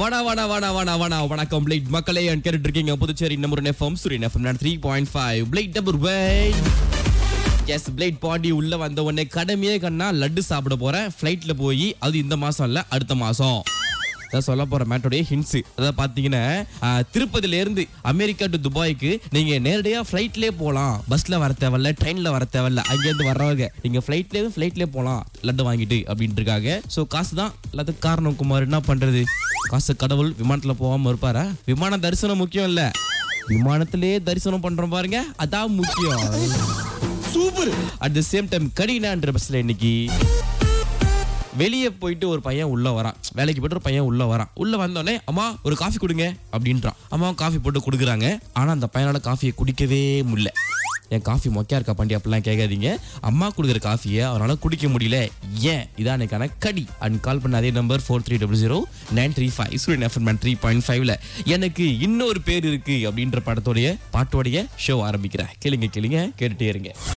வடா வடா வடா வடா வடா வணக்கம் பிளேட் மக்களே அண்ட் கேட்டுட்டு இருக்கீங்க Puducherry number FM Suryan FM three point five played double Y S played பாடி உள்ள வந்த உடனே கடமையே கண்ணா லட்டு சாப்பிட போறேன் ஃப்ளைட்ல போய் அது இந்த மாசம் இல்ல அடுத்த மாசம் அதான் சொல்ல போற மேட்டோடைய ஹிண்ட்ஸ் அதாவது பாத்தீங்கன்னா ஆஹ், திருப்பதில இருந்து அமெரிக்கா டு துபாய்க்கு நீங்க நேரடியா ஃப்ளைட்லயே போலாம் பஸ்ல வர தேவையில்ல ட்ரெயின்ல வர தேவையில்ல அங்கேருந்து வர்றவங்க நீங்க ஃப்ளைட்லயே ஃப்ளைட்லயே போலாம் லட்டு வாங்கிட்டு அப்படின்ட்டு இருக்காங்க ஸோ காசு தான் எல்லாத்துக்கும் காரணம் குமார் என்ன பண்றது காசு கடவுள் விமானத்துல போகாம இருப்பாரா விமான தரிசனம் முக்கியம் இல்ல விமானத்திலே தரிசனம் பண்றோம் பாருங்க அதான் முக்கியம் super at the same time கடினான்ற பஸ்ல இன்னைக்கு வெளியே போயிட்டு ஒரு பையன் உள்ள வரான் வேலைக்கு போயிட்டு ஒரு பையன் உள்ள வரான் உள்ள வந்தோடனே அம்மா ஒரு காஃபி கொடுங்க அப்படின்றான் அம்மா காஃபி போட்டு கொடுக்குறாங்க ஆனா அந்த பையனால காஃபியை குடிக்கவே முடியல என் காஃபி மொக்கையா இருக்கா பாண்டி அப்படிலாம் கேட்காதீங்க அம்மா கொடுக்குற காஃபியை அவனால குடிக்க முடியல ஏன் இதான் எனக்கான கடி அண்ட் கால் பண்ண அதே number four three double zero nine three five Suryan FM three point ஃபைவ்ல எனக்கு இன்னொரு பேர் இருக்கு அப்படின்ற படத்தோடைய பாட்டோடைய ஷோ ஆரம்பிக்கிறேன் கேளுங்க கேளுங்க கேட்டுட்டே இருங்க